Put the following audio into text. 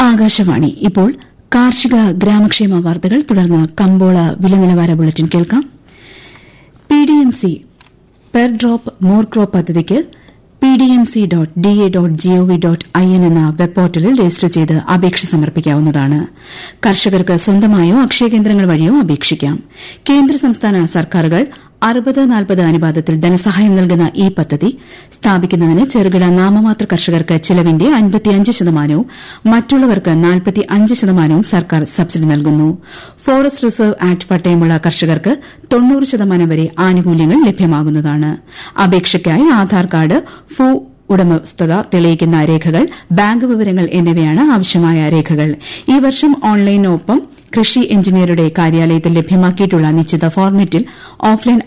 ആകാശവാണി ഇപ്പോൾ കാർഷിക ഗ്രാമക്ഷേമ വാർത്തകൾ തുടർന്ന് കമ്പോള വിലനിലവാര ബുള്ളറ്റിൻ കേൾക്കാം PDMC per drop more crop പദ്ധതിക്ക് PDMC dot DA dot GOV dot IN എന്ന വെബ് പോർട്ടലിൽ രജിസ്റ്റർ ചെയ്ത് അപേക്ഷ സമർപ്പിക്കാവുന്നതാണ് കർഷകർക്ക് സ്വന്തമായോ അക്ഷയ കേന്ദ്രങ്ങൾ വഴിയോ അപേക്ഷിക്കാം കേന്ദ്ര സംസ്ഥാന സർക്കാരുകൾ അറുപത് നാൽപ്പത് അനുപാതത്തിൽ ധനസഹായം നൽകുന്ന ഈ പദ്ധതി സ്ഥാപിക്കുന്നതിന് ചെറുകിട നാമമാത്ര കർഷകർക്ക് ചിലവിന്റെ അൻപത്തിയഞ്ച് ശതമാനവും മറ്റുള്ളവർക്ക് നാൽപ്പത്തിയഞ്ച് ശതമാനവും സർക്കാർ സബ്സിഡി നൽകുന്നു ഫോറസ്റ്റ് റിസർവ് ആക്ട് പട്ടയമുള്ള കർഷകർക്ക് തൊണ്ണൂറ് ശതമാനം വരെ ആനുകൂല്യങ്ങൾ ലഭ്യമാകുന്നതാണ് അപേക്ഷയ്ക്കായി ആധാർ കാർഡ് ഭൂ ഉടമസ്ഥത തെളിയിക്കുന്ന രേഖകൾ ബാങ്ക് വിവരങ്ങൾ എന്നിവയാണ് ആവശ്യമായ രേഖകൾ ഈ വർഷം ഓൺലൈനൊപ്പം കൃഷി എഞ്ചിനീയറുടെ കാര്യാലയത്തിൽ ലഭ്യമാക്കിയിട്ടുള്ള നിശ്ചിത ഫോർമാറ്റിൽ ഓഫ്ലൈൻ